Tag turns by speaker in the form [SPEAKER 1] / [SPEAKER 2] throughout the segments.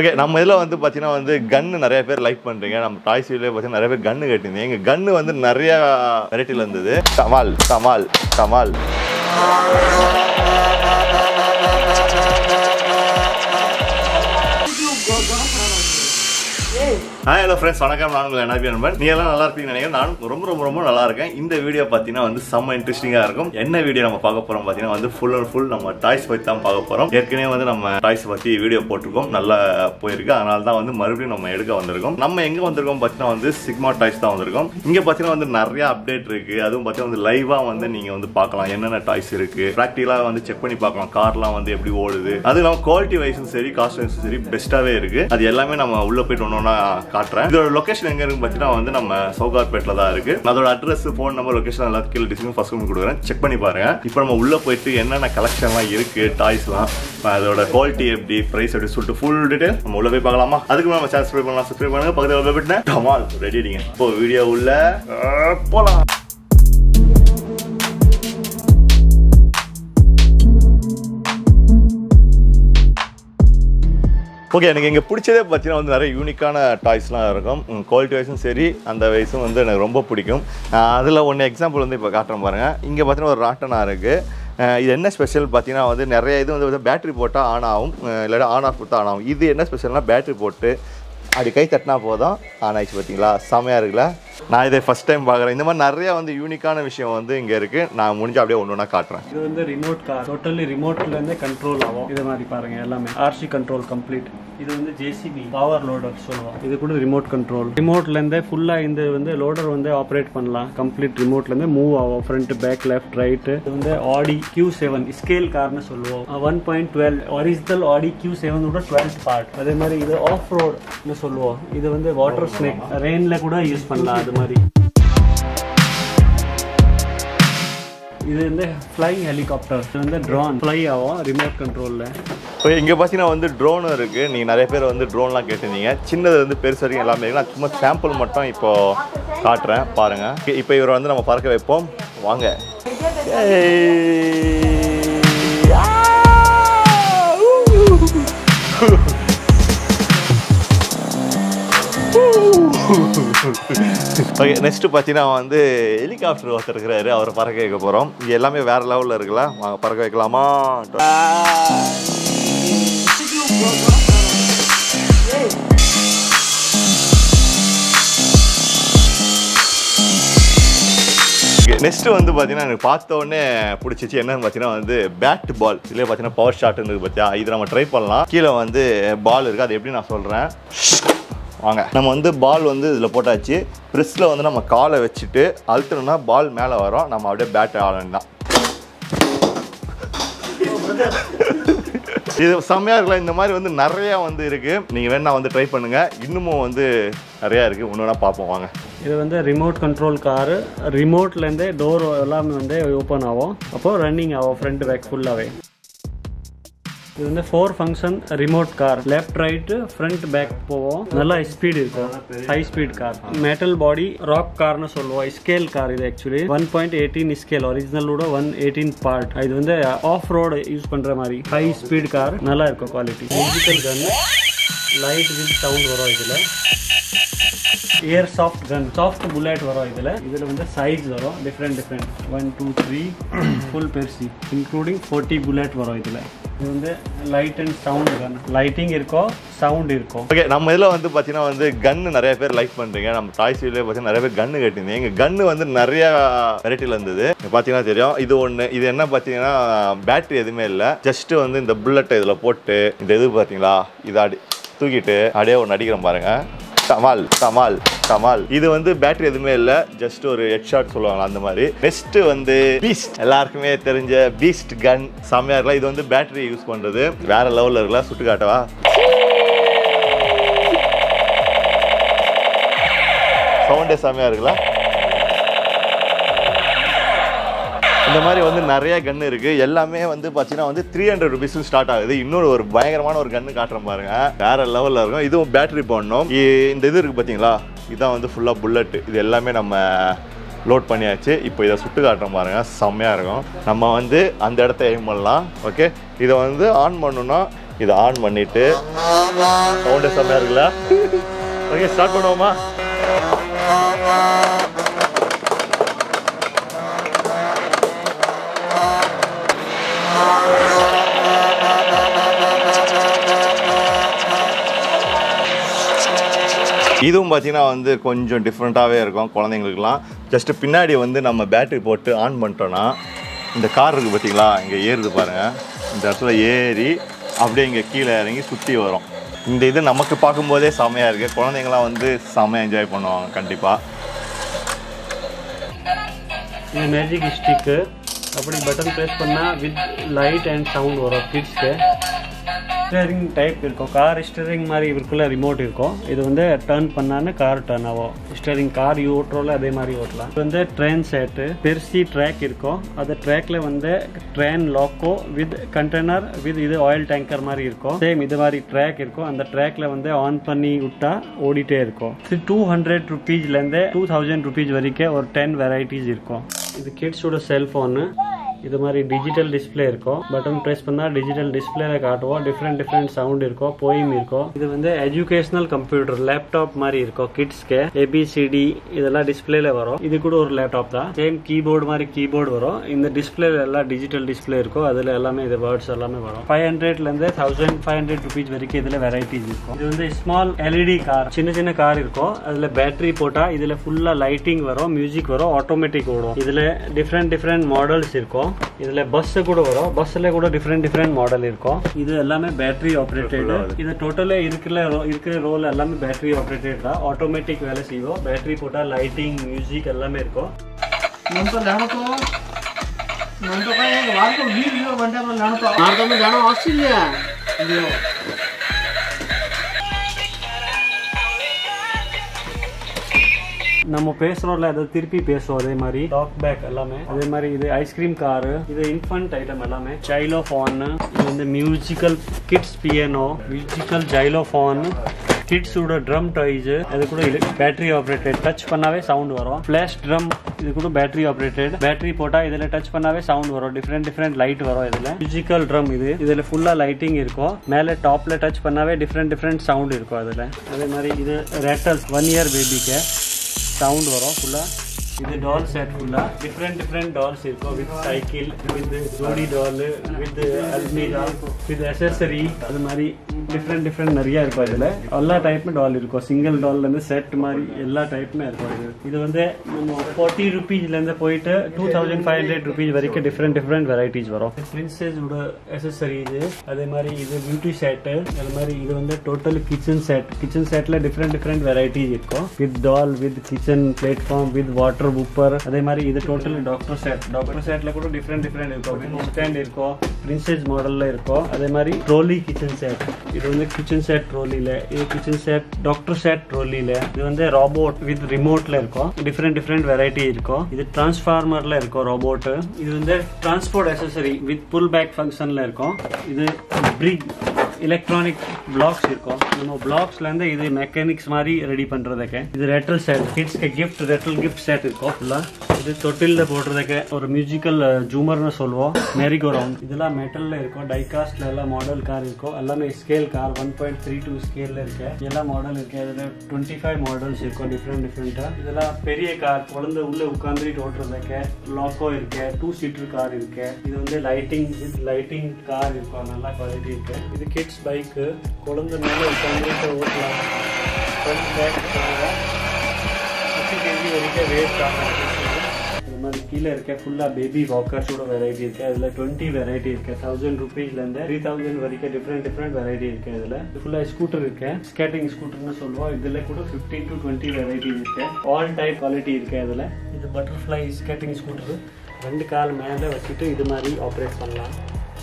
[SPEAKER 1] Okay நம்ம இதில் வந்து பார்த்தீங்கன்னா வந்து கன்னு நிறைய பேர் லைக் பண்ணுறீங்க நம்ம டாய்ஸ் வீடியோ பார்த்தீங்கன்னா நிறைய பேர் கன்னு கேட்டிருந்தீங்க எங்கள் கன்னு வந்து நிறைய வெரைட்டியில் இருந்தது கமால் கமால் கமால் ஹாய் ஹலோ ஃப்ரெண்ட்ஸ் வணக்கம் நான் உங்கள் NRP நண்பன் நீ எல்லாம் நல்லா இருப்பீங்கன்னு நினைக்கிறேன் நானும் ரொம்ப ரொம்ப ரொம்ப நல்லா இருக்கேன் இந்த வீடியோ பார்த்தீங்கன்னா வந்து செம்ம இன்ட்ரெஸ்டிங்காக இருக்கும் என்ன வீடியோ நம்ம பார்க்க போகிறோம் பார்த்தீங்கன்னா வந்து ஃபுல் அண்ட் ஃபுல் நம்ம டாய்ஸ் பற்றி தான் பார்க்க போகிறோம் ஏற்கனவே வந்து நம்ம டாய்ஸ் பற்றி வீடியோ போட்டிருக்கோம் நல்லா போயிருக்கு அதனால தான் வந்து மறுபடியும் நம்ம எடுக்க வந்திருக்கோம் நம்ம எங்கே வந்திருக்கோம் பார்த்தீங்கன்னா வந்து சிக்மா டாய்ஸ் தான் வந்திருக்கோம் இங்கே பார்த்தீங்கன்னா வந்து நிறைய அப்டேட் இருக்கு அதுவும் பார்த்தீங்கன்னா வந்து லைவாக வந்து நீங்கள் வந்து பார்க்கலாம் என்னென்ன டாய்ஸ் இருக்கு ப்ராக்டிகலாக வந்து செக் பண்ணி பார்க்கலாம் கார்லாம் வந்து எப்படி ஓடுது அது இல்லாமல் குவாலிட்டி வைஸும் சரி காஸ்ட் வைஸும் சரி பெஸ்ட்டாகவே இருக்கு அது எல்லாமே நம்ம உள்ள போயிட்டு ஒன்றா காட்டுறேன் இதோட லொகேஷன் எங்க இருக்கு பார்த்தீங்கன்னா வந்து நம்ம சௌகார்பேட்டில் தான் இருக்கு அதோட அட்ரஸ் ஃபோன் நம்பர் லொகேஷன் எல்லாத்துக்கும் கீழே டிஸ்கிரிப்ஷன் ஃபர்ஸ்ட் கொடுக்குறேன் செக் பண்ணி பாருங்க இப்போ நம்ம உள்ள போயிட்டு என்னென்ன கலெக்ஷன்லாம் இருக்கு டாய்ஸ்லாம் அதோட குவாலிட்டி எப்படி பிரைஸ் எப்படி சொல்லிட்டு ஃபுல் டீடைல் நம்ம உள்ள போய் பார்க்கலாமா அதுக்கு நம்ம சப்ஸ்கிரைப் பண்ணலாம் சப்ஸ்கிரைப் பண்ணுங்க பக்கத்தில் போயிட்டேன் கமால் ரெடி அடிங்க இப்போ வீடியோ உள்ள அஹ், போலாம் ஓகே எனக்கு இங்கே பிடிச்சதே பார்த்தீங்கன்னா வந்து நிறைய யூனிக்கான டாய்ஸ்லாம் இருக்கும் குவாலிட்டி வைஸும் சரி அந்த வைஸும் வந்து எனக்கு ரொம்ப பிடிக்கும் அதில் ஒன்று எக்ஸாம்பிள் வந்து இப்போ காட்டுறேன் பாருங்கள் இங்கே பார்த்தீங்கன்னா ஒரு ராட்டனா இருக்குது இது என்ன ஸ்பெஷல் பார்த்தீங்கன்னா வந்து நிறைய இது வந்து பேட்டரி போட்டால் ஆன் ஆகும் அஹ் இல்லாட்டி ஆன் ஆஃப் கொடுத்தா ஆன் ஆகும் இது என்ன ஸ்பெஷல்னால் பேட்டரி போட்டு அப்படி கை தட்டினா போதும் ஆன் ஆயிடுச்சு பார்த்தீங்களா செமையாக இருக்குல்ல நான் இதை ஃபஸ்ட் டைம் பார்க்குறேன் இந்த மாதிரி நிறைய வந்து யூனிக்கான விஷயம் வந்து இங்கே இருக்குது நான் முடிஞ்சு அப்படியே ஒன்று ஒன்றா காட்டுறேன்
[SPEAKER 2] இது வந்து ரிமோட் கார் டோட்டலி ரிமோட்ல இருந்தே கண்ட்ரோல் ஆகும் இது மாதிரி பாருங்க எல்லாமே ஆர்சி கண்ட்ரோல் கம்ப்ளீட் இது வந்து ஜேசிபி பவர் லோடர் சொல்லுவோம் இது கூட ரிமோட் கண்ட்ரோல் ரிமோட்ல இருந்தே ஃபுல்லா இந்த வந்து லோடர் வந்து ஆப்ரேட் பண்ணலாம் கம்ப்ளீட் ரிமோட்ல இருந்து மூவ் ஆகும் ஃப்ரண்ட் பேக் லெஃப்ட் ரைட் இது வந்து ஆடி கியூ செவன் ஸ்கேல் கார்னு சொல்லுவோம் one point twelve original Audi Q seven கூட டுவெல்த் பார்ட் அதே மாதிரி இது ஆஃப் ரோட்னு சொல்லுவோம் இது வந்து வாட்டர் ஸ்னேக் ரெயின்ல கூட யூஸ் பண்ணலாம் அது மாதிரி இது வந்து ஃப்ளைங் ஹெலிகாப்டர் இது வந்து ட்ரோன் ஃப்ளை ஆகும் ரிமோட் கண்ட்ரோலில்
[SPEAKER 1] இப்போ இங்கே பார்த்தீங்கன்னா வந்து ட்ரோனும் இருக்குது நீங்கள் நிறைய பேர் வந்து ட்ரோன்லாம் கேட்டிருந்தீங்க சின்னது வந்து பெருசு வரைக்கும் எல்லாமே இருக்கு நான் சும்மா சாம்பிள் மட்டும் இப்போ காட்டுறேன் பாருங்கள் இப்போ இவரை வந்து நம்ம பறக்க வைப்போம் வாங்க ஏய். ஆ! ஓகே நெக்ஸ்ட் பார்த்தீங்கன்னா வந்து ஹெலிகாப்டர் ஒருத்தர் இருக்கிறாரு அவரை பறக்க வைக்க போகிறோம் இது எல்லாமே வேற லெவலில் இருக்குல்ல வாங்க பறக்க வைக்கலாமா நெக்ஸ்ட் வந்து பார்த்தீங்கன்னா எனக்கு பார்த்த உடனே பிடிச்சிச்சு என்னன்னு பார்த்தீங்கன்னா வந்து பேட் பால் இதுலேயே பார்த்தீங்கன்னா பவர் ஷாட் இருக்கு பார்த்தியா இது நம்ம ட்ரை பண்ணலாம் கீழே வந்து பால் இருக்குது அது எப்படி நான் சொல்கிறேன் வாங்க நம்ம வந்து பால் வந்து இதில் போட்டாச்சு ப்ரெஸ்ஸில் வந்து நம்ம காலை வச்சுட்டு அழுத்தணும்னா பால் மேலே வரும் நம்ம அப்படியே பேட் ஆட வேண்டாம் இது செம்மையாக இருக்கலாம் இந்த மாதிரி வந்து நிறையா வந்து இருக்குது நீங்கள் வேணா வந்து ட்ரை பண்ணுங்கள் இன்னமும் வந்து நிறையா இருக்குது ஒன்று வேணா பார்ப்போம் வாங்க
[SPEAKER 2] இது வந்து ரிமோட் கண்ட்ரோல் காரு ரிமோட்லேருந்தே டோர் எல்லாமே வந்து ஓப்பன் ஆகும் அப்போ ரன்னிங் ஆகும் ஃப்ரண்ட் பேக் ஃபுல்லாகவே இது வந்து four function remote car left right front back போவோம் நல்லா ஸ்பீடு இருக்கும் high speed car metal body rock கார்னு சொல்லுவோம் ஸ்கேல் கார் இது actually one point eighteen scale ஒரிஜினலோட ஒன் எயிட்டீன் பார்ட் இது வந்து ஆஃப் ரோடு யூஸ் பண்ணுற மாதிரி ஹை ஸ்பீட் கார் நல்லா இருக்கும் quality digital gun light with sound வரும் இதில் air soft gun soft bullet வரும் இதில் இதில் வந்து சைஸ் வரும் different different one two three full பெருசி இன்க்ளூடிங் ஃபோர்ட்டி புல்லட் வரும் இதில் இது வந்து light and sound gun lighting இருக்கும் சவுண்ட் இருக்கும்
[SPEAKER 1] ஓகே நம்ம இதில் வந்து பார்த்தீங்கன்னா வந்து கன்னு நிறைய பேர் லைக் பண்ணுறீங்க நம்ம டாய்ஸ் வீடியோ பார்த்தீங்கன்னா நிறைய பேர் கன்னு கேட்டிருந்தீங்க எங்கள் கன்னு வந்து நிறைய வெரைட்டியில் இருந்தது இங்க பார்த்தீங்கன்னா தெரியும் இது ஒன்று இது என்ன பார்த்தீங்கன்னா பேட்டரி எதுவுமே இல்லை ஜஸ்ட் வந்து இந்த புல்லட்டை இதில் போட்டு இந்த இது பார்த்தீங்களா இதை அடி தூக்கிட்டு அப்படியே ஒன்று அடிக்கிறோம் பாருங்க கமால் கமால் கமால் இது வந்து பேட்டரி எதுவுமே இல்லை ஜஸ்ட் ஒரு ஹெட் ஷாட் சொல்லுவாங்க அந்த மாதிரி நெக்ஸ்ட் வந்து பீஸ்ட் எல்லாருக்குமே தெரிஞ்ச பீஸ்ட் கன் செம்மையா இருக்கலாம் இது வந்து பேட்டரி யூஸ் பண்றது வேற லெவல்ல இருக்கலாம் சுட்டு காட்டவா சவுண்டே செம்மையா இருக்குல்ல இந்த மாதிரி வந்து நிறைய கன் இருக்கு எல்லாமே வந்து பார்த்தீங்கன்னா வந்து த்ரீ ஹண்ட்ரட் ருபீஸும் ஸ்டார்ட் ஆகுது இன்னொரு ஒரு பயங்கரமான ஒரு கன்னு காட்டுறேன் பாருங்க வேற லெவலில் இருக்கும் இதுவும் பேட்டரி போடணும் இ- இந்த இது இருக்கு பார்த்தீங்களா இதான் வந்து ஃபுல்லாக புல்லட் இது எல்லாமே நம்ம லோட் பண்ணியாச்சு இப்போ இதை சுட்டு காட்டுறோம் பாருங்க செம்மையாக இருக்கும் நம்ம வந்து அந்த இடத்த எய்ம் பண்ணலாம் ஓகே இதை வந்து ஆன் பண்ணோம்னா இதை ஆன் பண்ணிட்டு சவுண்டு செம்மையாக இருக்குல்ல ஓகே ஸ்டார்ட் பண்ணுவோமா இதுவும் பார்த்தீங்கன்னா வந்து கொஞ்சம் டிஃப்ரெண்ட்டாகவே இருக்கும் குழந்தைங்களுக்குலாம் ஜஸ்ட்டு பின்னாடி வந்து நம்ம பேட்டரி போட்டு ஆன் பண்ணிட்டோன்னா இந்த கார் இருக்குது பார்த்தீங்களா இங்கே ஏறுது பாருங்கள் இந்த இடத்துல ஏறி அப்படியே இங்கே கீழே இறங்கி சுற்றி வரும் இந்த இது நமக்கு பார்க்கும்போதே செமையாக இருக்குது குழந்தைங்களாம் வந்து செமையாக என்ஜாய் பண்ணுவாங்க கண்டிப்பாக
[SPEAKER 2] இது மேஜிக் ஸ்டிக்கு அப்படி பட்டன் ப்ரெஸ் பண்ணால் வித் லைட் அண்ட் சவுண்ட் வரும் கிட்ஸ்க்கு ஸ்டேரிங் டைப் இருக்கும் கார் ஸ்டேரிங் மாதிரி இதுக்குள்ள ரிமோட் இருக்கும் இது வந்து டர்ன் பண்ணான்னு கார் டர்ன் ஆகும் ஸ்டேரிங் கார் ஓட்டுறோல அதே மாதிரி ஓட்டலாம் இது வந்து ட்ரெயின் செட்டு பெருசி ட்ராக் இருக்கும் அந்த ட்ராக்ல வந்து train loco with container with இது ஆயில் டேங்கர் மாதிரி இருக்கும் சேம் இது மாதிரி ட்ராக் இருக்கும் அந்த ட்ராக்ல வந்து ஆன் பண்ணி விட்டா ஓடிட்டே இருக்கும் டூ ஹண்ட்ரட் ருபீஸ்லேருந்து டூ தௌசண்ட் ருபீஸ் வரைக்கும் ஒரு டென் வெரைட்டிஸ் இருக்கும் இது கிட்ஸோட செல்ஃபோனு இது மாதிரி டிஜிட்டல் டிஸ்ப்ளே இருக்கும் பட்டன் ப்ரெஸ் பண்ணா டிஜிட்டல் டிஸ்பிளேல காட்டுவோம் டிஃப்ரெண்ட் டிஃப்ரெண்ட் சவுண்ட் இருக்கும் போயும் இருக்கும் இது வந்து எஜுகேஷனல் கம்ப்யூட்டர் லேப்டாப் மாதிரி இருக்கும் கிட்ஸ்க்கு ஏபிசிடி இதெல்லாம் டிஸ்பிளேல வரும் இது கூட ஒரு லேப்டாப் தான் சேம் கீபோர்டு மாதிரி கீபோர்டு வரும் இந்த டிஸ்பிளேல எல்லாம் டிஜிட்டல் டிஸ்பிளே இருக்கும் அதுல எல்லாமே இது வேர்ட்ஸ் எல்லாமே வரும் ஃபைவ் ஹண்ட்ரட்ல இருந்து தௌசண்ட் ஃபைவ் ஹண்ட்ரட் ருபீஸ் வரைக்கும் இதுல வெரைட்டிஸ் இருக்கும் இது வந்து ஸ்மால் எல்இடி கார் சின்ன சின்ன கார் இருக்கும் அதுல பேட்டரி போட்டா இதுல ஃபுல்லா லைட்டிங் வரும் மியூசிக் வரும் ஆட்டோமேட்டிக் ஓடும் இதுல டிஃப்ரெண்ட் டிஃப்ரெண்ட் மாடல்ஸ் இருக்கும் இதுல பஸ் கூட வரும் பஸ்ல கூட டிஃப்ரெண்ட் டிஃப்ரெண்ட் மாடல் இருக்கும் இது எல்லாமே பேட்டரி ஆப்ரேட்டட் இது டோட்டலா இருக்கிற ro- இருக்கிற ரோல் எல்லாமே பேட்டரி ஆப்ரேட்டட் தான் ஆட்டோமேட்டிக் வேலை செய்வோம் பேட்டரி போட்டா லைட்டிங் மியூசிக் எல்லாமே இருக்கும்
[SPEAKER 3] નંતો જાણો તો નંતો કઈ એક વાર તો વીર ગયો બંને પણ જાણો તો માર તમે જાણો ઓસ્ટ્રેલિયા ગયો
[SPEAKER 2] நம்ம பேசுறோம்ல அதை திருப்பி பேசுவோம் அதே மாதிரி டாக் பேக் எல்லாமே அதே மாதிரி இது ஐஸ்கிரீம் காரு இது இன்ஃபன்ட் ஐட்டம் எல்லாமே ஜைலோஃபான் இது வந்து musical kids piano musical xylophone கிட்ஸோட ட்ரம் டாய்ஸ் அது கூட பேட்டரி ஆப்ரேட்டட் டச் பண்ணாவே சவுண்ட் வரும் ஃபிளாஷ் ட்ரம் இது கூட பேட்டரி ஆப்ரேட்டட் பேட்டரி போட்டா இதுல டச் பண்ணாவே சவுண்ட் வரும் டிஃப்ரெண்ட் டிஃப்ரெண்ட் லைட் வரும் இதுல மியூசிக்கல் ட்ரம் இது இதுல ஃபுல்லா லைட்டிங் இருக்கும் மேல டாப்ல டச் பண்ணாவே டிஃப்ரெண்ட் டிஃப்ரெண்ட் சவுண்ட் இருக்கும் அதுல அதே மாதிரி இது ரேட்டல்ஸ் ஒன் இயர் பேபிக்கு சவுண்ட் வரும் ஃபுல்லா இது டால் செட் ஃபுல்லா டிஃப்ரெண்ட் டிஃப்ரெண்ட் டால்ஸ் இருக்கும் வித் சைக்கிள் வித் ஜோடி டால் வித் அல்மீரா வித் அசசரி அது மாதிரி டிஃப்ரெண்ட் டிஃப்ரெண்ட் நிறைய இருக்கும் இதுல எல்லா டைப்பும் டால் இருக்கும் சிங்கிள் டால்ல இருந்து செட் மாதிரி எல்லா டைப்புமே இருக்கும் இது இது வந்து நம்ம ஃபார்ட்டி ருபீஸ்ல இருந்து போயிட்டு two thousand five hundred rupees வரைக்கும் டிஃப்ரெண்ட் டிஃப்ரெண்ட் வெரைட்டிஸ் வரும் பிரின்சஸோட அசசரிஸ் அதே மாதிரி இது பியூட்டி செட்டு அது மாதிரி இது வந்து டோட்டல் கிச்சன் செட் கிச்சன் செட்ல டிஃப்ரெண்ட் டிஃப்ரெண்ட் வெரைட்டிஸ் இருக்கும் with doll with kitchen platform with water புப்பர் அதே மாதிரி இது டோட்டல் டாக்டர் செட் டாக்டர் செட்ல கூட டிஃப்ரெண்ட் டிஃப்ரெண்ட் இருக்கும் வித் ஸ்டாண்ட் இருக்கும் பிரின்சஸ் மாடல்ல இருக்கும் அதே மாதிரி ட்ரோலி கிச்சன் செட் இது வந்து கிச்சன் செட் ட்ரோலில இது கிச்சன் செட் டாக்டர் செட் ட்ரோலில இது வந்து ராபோட் வித் ரிமோட்ல இருக்கும் டிஃப்ரெண்ட் டிஃப்ரெண்ட் வெரைட்டி இருக்கும் இது டிரான்ஸ்ஃபார்மர்ல இருக்கும் ரோபோட் இது வந்து transport accessory with pull back ஃபங்க்ஷன்ல இருக்கும் இது பிரிக் எலக்ட்ரானிக் பிளாக்ஸ் இருக்கும் நம்ம பிளாக்ஸ்ல இருந்து இது மெக்கானிக்ஸ் மாதிரி ரெடி பண்றதுக்கு இது ரெட்டல் செட் கிட்ஸ்க்கு கிஃப்ட் ரெட்டல் கிஃப்ட் செட் இருக்கும் ஃபுல்லா இது தொட்டில்ல போடுறதுக்கு ஒரு மியூசிக்கல் ஜூமர்னு சொல்லுவோம் மேரிகோ ரவுண்ட் இதெல்லாம் மெட்டல்ல இருக்கும் டைகாஸ்ட்ல எல்லாம் மாடல் கார் இருக்கும் எல்லாமே scale car one point three two ஸ்கேல்ல இருக்கு எல்லா மாடல் இருக்கு இதுல டுவெண்ட்டி ஃபைவ் மாடல்ஸ் இருக்கும் டிஃப்ரெண்ட் டிஃப்ரெண்டா இதெல்லாம் பெரிய கார் குழந்தை உள்ள உட்காந்துட்டு ஓட்டுறதுக்கு லாக்கோ இருக்கு டூ சீட்டர் கார் இருக்கு இது வந்து லைட்டிங் வித் லைட்டிங் கார் இருக்கும் நல்லா குவாலிட்டி இருக்கு இது கிட்ஸ் பைக்கு குழந்தை மேல உட்காந்துட்டு ஓட்டலாம் ஃப்ரண்ட் பேக் ஃபிஃப்டி கேஜி வரைக்கும் வெயிட் ஆகும் இது மாதிரி கீழே இருக்க ஃபுல்லா பேபி வாக்கர்ஸோட வெரைட்டி இருக்கு அதுல டுவெண்ட்டி வெரைட்டி இருக்கு தௌசண்ட் ருபீஸ்ல இருந்து த்ரீ தௌசண்ட் வரைக்கும் டிஃப்ரெண்ட் டிஃப்ரெண்ட் வெரைட்டி இருக்கு இதுல ஃபுல்லா ஸ்கூட்டர் இருக்கு ஸ்கேட்டிங் ஸ்கூட்டர்னு சொல்லுவோம் இதுல கூட ஃபிஃப்டீன் டு டுவெண்ட்டி வெரைட்டி இருக்கு ஆல் டைப் குவாலிட்டி இருக்கு இதுல இது பட்டர்ஃப்ளை ஸ்கேட்டிங் ஸ்கூட்டர் ரெண்டு கால் மேல வச்சுட்டு இது மாதிரி ஆப்ரேட் பண்ணலாம்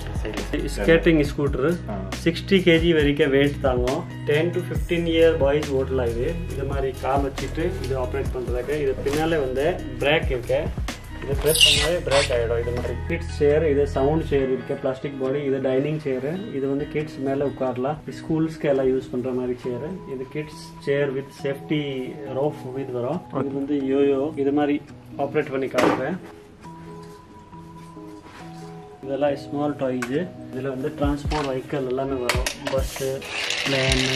[SPEAKER 2] ஸ்கேட்டிங் ஸ்கூட்டர் சிக்ஸ்டி கேஜி வரைக்கும் வெயிட் தாங்கும் ten to fifteen year boys ஓட்டலாம் இது இது மாதிரி கால் வச்சுட்டு இது ஆப்ரேட் பண்ணுறதுக்கு இது பின்னால வந்து பிரேக் இருக்கு இது ப்ரெஸ் பண்ணாவே பிரேக் ஆகிடும் இது மாதிரி கிட்ஸ் சேர் இது சவுண்ட் சேர் இருக்கு பிளாஸ்டிக் பாடி இது டைனிங் சேர் இது வந்து கிட்ஸ் மேலே உட்காரலாம் ஸ்கூல்ஸ்க்கு எல்லாம் யூஸ் பண்ணுற மாதிரி சேர் இது kids chair with safety roof with வரும் இது வந்து யோயோ இது மாதிரி ஆப்ரேட் பண்ணி காட்டுறேன் இதெல்லாம் ஸ்மால் டாய்ஸு இதில் வந்து டிரான்ஸ்போர்ட் வெஹிக்கல் எல்லாமே வரும் பஸ்ஸு பிளேனு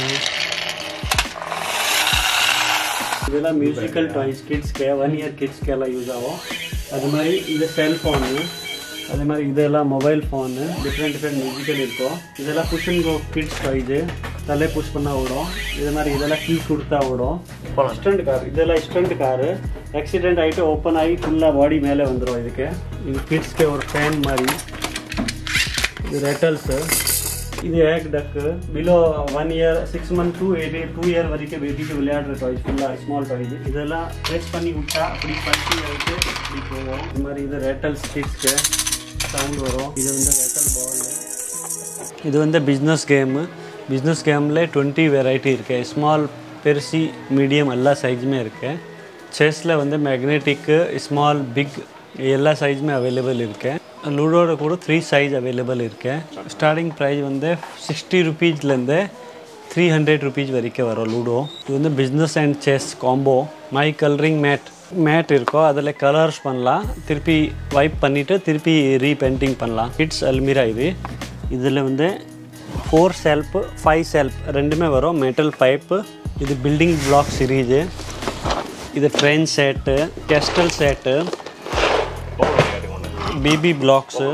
[SPEAKER 2] இதெல்லாம் மியூசிக்கல் டாய்ஸ் கிட்ஸ்க்கு ஒன் இயர் கிட்ஸ்க்கு எல்லாம் யூஸ் ஆகும் அது மாதிரி இது செல்ஃபோனு அதே மாதிரி இதெல்லாம் mobile phone different different musical இருக்கும் இதெல்லாம் push and go kids toys தலை புஷ் பண்ணால் விடும் இது மாதிரி இதெல்லாம் கீ கொடுத்தா விடும் ஸ்டண்ட் கார் இதெல்லாம் ஸ்டண்ட் காரு ஆக்சிடென்ட் ஆகிட்டு ஓப்பன் ஆகி ஃபுல்லாக பாடி மேலே வந்துடும் இதுக்கு இது கிட்ஸ்க்கு ஒரு ஃபேன் மாதிரி இது ரெட்டல்ஸு இது ஏக் டக்கு below one year six month two eight two year வரைக்கும் பேபிக்கு விளையாடுற டாய்ஸ் ஃபுல்லாக ஸ்மால் டாய்ஸ் இதெல்லாம் ப்ரெஸ் பண்ணி விட்டா அப்படி பட்டி வரைக்கும் இப்படி போகும் இது மாதிரி இது ரெட்டல்ஸ் கிட்ஸ்க்கு சவுண்ட் வரும் இது வந்து ரெட்டல் பால் இது வந்து பிஸ்னஸ் கேமு பிஸ்னஸ் கேமில் டுவெண்ட்டி வெரைட்டி இருக்கு ஸ்மால் பெருசி மீடியம் எல்லா சைஸுமே இருக்கு செஸ்ஸில் வந்து மேக்னெட்டிக்கு ஸ்மால் பிக் எல்லா சைஸுமே அவைலபிள் இருக்கு லூடோட கூட த்ரீ சைஸ் அவைலபிள் இருக்கு ஸ்டார்டிங் ப்ரைஸ் வந்து சிக்ஸ்டி ருபீஸ்லேருந்து த்ரீ ஹண்ட்ரட் ருபீஸ் வரைக்கும் வரும் லூடோ இது வந்து business and chess combo my coloring mat mat இருக்கும் அதில் கலர்ஸ் பண்ணலாம் திருப்பி வைப் பண்ணிவிட்டு திருப்பி ரீபெயிண்டிங் பண்ணலாம் கிட்ஸ் அல்மிரா இது இதில் வந்து ஃபோர் செல்ஃப் ஃபைவ் செல்ஃப் ரெண்டுமே வரும் மெட்டல் பைப்பு இது பில்டிங் பிளாக் சீரீஸு இது train set castle set PP blocks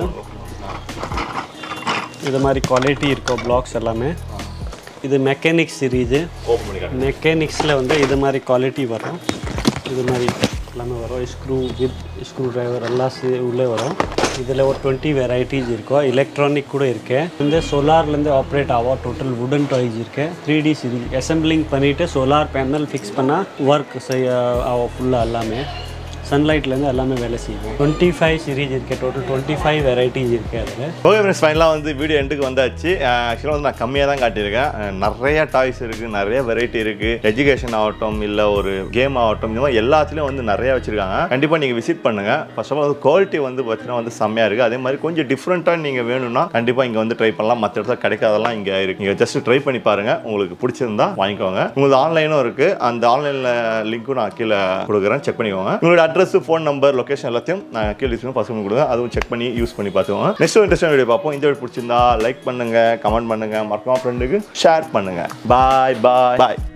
[SPEAKER 2] இது மாதிரி குவாலிட்டி இருக்கும் பிளாக்ஸ் எல்லாமே இது மெக்கானிக் சீரீஸு
[SPEAKER 1] ஓப்பன் பண்ணி காட்டுங்க
[SPEAKER 2] மெக்கானிக்ஸில் வந்து இது மாதிரி குவாலிட்டி வரும் இது மாதிரி எல்லாமே வரும் ஸ்க்ரூ வித் ஸ்க்ரூ டிரைவர் எல்லாம் சே உள்ளே வரும் இதில் ஒரு டுவெண்ட்டி வெரைட்டிஸ் இருக்கும் எலக்ட்ரானிக் கூட இருக்கு இந்த சோலார்லேருந்து ஆப்ரேட் ஆகும் டோட்டல் வுடன் டாய்ஸ் இருக்கு த்ரீ டி சீரீஸ் அசம்பிளிங் பண்ணிவிட்டு சோலார் பேனல் ஃபிக்ஸ் பண்ணால் ஒர்க் செய்ய ஆகும் ஃபுல்லாக எல்லாமே சன்லைட்லேருந்து எல்லாமே வேலை செய்வோம் டுவெண்ட்டி ஃபைவ் சீரீஸ் இருக்கு டோட்டல் டுவெண்ட்டி ஃபைவ் வெரைட்டிஸ் இருக்கு அதில்
[SPEAKER 1] ஓகே ஃப்ரெண்ட்ஸ் ஃபைனலாக வந்து வீடியோ எண்டுக்கு வந்தாச்சு ஆக்சுவலாக வந்து நான் கம்மியாக தான் காட்டியிருக்கேன் அஹ் நிறைய டாய்ஸ் இருக்குது நிறைய வெரைட்டி இருக்குது எஜுகேஷன் ஆகட்டும் இல்லை ஒரு கேம் ஆகட்டும் இந்த மாதிரி எல்லாத்துலேயும் வந்து நிறைய வச்சுருக்காங்க கண்டிப்பாக நீங்கள் விசிட் பண்ணுங்கள் ஃபர்ஸ்ட் ஆஃப் ஆல் குவாலிட்டி வந்து பார்த்தீங்கன்னா வந்து செம்மையாக இருக்குது அதே மாதிரி கொஞ்சம் டிஃப்ரெண்ட்டாக நீங்கள் வேணும்னா கண்டிப்பாக இங்கே வந்து ட்ரை பண்ணலாம் மற்ற இடத்துல கிடைக்காதெல்லாம் இங்கே இருக்குது நீங்கள் ஜஸ்ட் ட்ரை பண்ணி பாருங்கள் உங்களுக்கு பிடிச்சிருந்தா வாங்கிக்கோங்க உங்களுக்கு ஆன்லைனும் இருக்குது அந்த ஆன்லைனில் லிங்க்கும் நான் கீழே கொடுக்குறேன் செக் பண்ணிக்கோங்க உங்களோட அட்ரஸ் ஃபோன் நம்பர் லொகேஷன் எல்லாத்தையும் நான் கீழே டிஸ்கிரிப்ஷன் பசங்க கொடுங்க அதுவும் செக் பண்ணி யூஸ் பண்ணி பார்த்துக்கோங்க நெக்ஸ்ட் இன்ட்ரெஸ்டான வீடியோ பார்ப்போம் இந்த வீடியோ பிடிச்சிருந்தா லைக் பண்ணுங்க கமெண்ட் பண்ணுங்க மறக்காம ஃப்ரெண்டுக்கு ஷேர் பண்ணுங்க பாய் பாய் பாய்